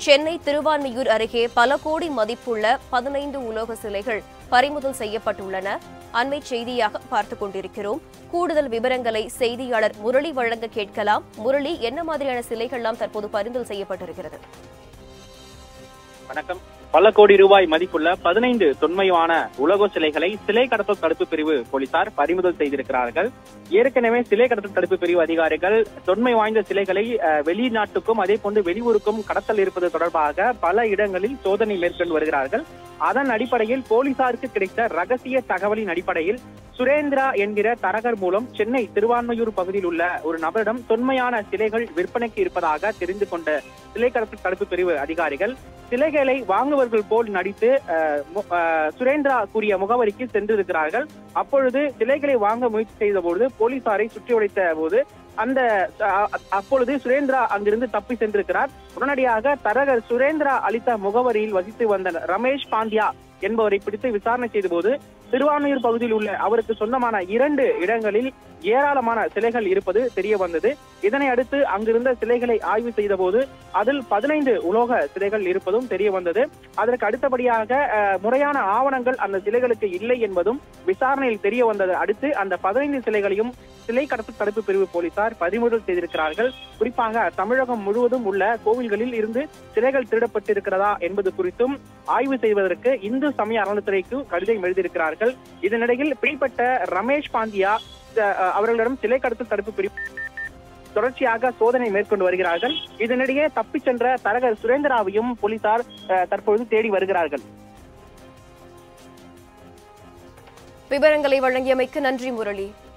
சென்னை திருவான்மியூர் அருகே பல கோடி மதிப்புள்ள பதினைந்து உலோக சிலைகள் பறிமுதல் செய்யப்பட்டுள்ளன அண்மை செய்தியாக பார்த்துக் கொண்டிருக்கிறோம் கூடுதல் விவரங்களை செய்தியாளர் முரளி வழங்க கேட்கலாம் முரளி என்ன மாதிரியான சிலைகள்லாம் தற்போது பறிமுதல் செய்யப்பட்டிருக்கிறது வணக்கம் பல கோடி ரூபாய் மதிப்புள்ள பதினைந்து தொன்மையான உலக சிலைகளை சிலை கடத்தல் தடுப்பு பிரிவு போலீசார் பறிமுதல் செய்திருக்கிறார்கள் ஏற்கனவே சிலை கடத்தல் தடுப்பு பிரிவு அதிகாரிகள் தொன்மை வாய்ந்த சிலைகளை அஹ், வெளிநாட்டுக்கும் அதே போன்று வெளியூருக்கும் கடத்தல் இருப்பது தொடர்பாக பல இடங்களில் சோதனை மேற்கொண்டு வருகிறார்கள் அதன் அடிப்படையில் போலீசாருக்கு கிடைத்த ரகசிய தகவலின் அடிப்படையில் சுரேந்திரா என்கிற தரகர் மூலம் சென்னை திருவான்மையூர் பகுதியில் உள்ள ஒரு நபரிடம் தொன்மையான சிலைகள் விற்பனைக்கு இருப்பதாக தெரிந்து கொண்ட சிலை கடத்தல் தடுப்பு பிரிவு அதிகாரிகள் சிலைகளை வாங்குவர்கள் போல் நடித்து அஹ், மு- அஹ், சுரேந்திரா கூறிய முகவரிக்கு சென்றிருக்கிறார்கள் அப்பொழுது சிலைகளை வாங்க முயற்சி செய்த பொழுது போலீசாரை சுற்றி வளைத்த போது அந்த அஹ், அப்பொழுது சுரேந்திரா அங்கிருந்து தப்பி சென்றிருக்கிறார் உடனடியாக தரகர் சுரேந்திரா அளித்த முகவரியில் வசித்து வந்த ரமேஷ் பாண்டியா என்பவரை பிடித்து விசாரணை செய்த போது திருவான்மையூர் பகுதியில் உள்ள அவருக்கு சொந்தமான இரண்டு இடங்களில் ஏராளமான சிலைகள் இருப்பது தெரிய வந்தது இதனை அடுத்து அங்கிருந்த சிலைகளை ஆய்வு செய்த போது அதில் பதினைந்து உலோக சிலைகள் இருப்பதும் தெரிய வந்தது அதற்கு அடுத்தபடியாக அஹ், முறையான ஆவணங்கள் அந்த சிலைகளுக்கு இல்லை என்பதும் விசாரணையில் தெரிய வந்தது அடுத்து அந்த பதினைந்து சிலைகளையும் சிலை கடத்தல் தடுப்பு பிரிவு போலீசார் பறிமுதல் செய்திருக்கிறார்கள் குறிப்பாக தமிழகம் முழுவதும் உள்ள கோவில்களில் இருந்து சிலைகள் திருடப்பட்டிருக்கிறதா என்பது குறித்தும் ஆய்வு செய்வதற்கு இந்து சமய அறநிலைத்துறைக்கு கடிதம் எழுதியிருக்கிறார்கள் இதனிடையில் பிடிப்பட்ட ரமேஷ் பாண்டியா அஹ், அவர்களிடம் சிலை கடத்தல் தடுப்பு பிரிவு தொடர்ச்சியாக சோதனை மேற்கொண்டு வருகிறார்கள் இதனிடையே தப்பிச் சென்ற தரகர் சுரேந்திராவையும் போலீசார் அஹ், தற்பொழுது தேடி வருகிறார்கள் விவரங்களை வழங்கியமைக்கு நன்றி முரளி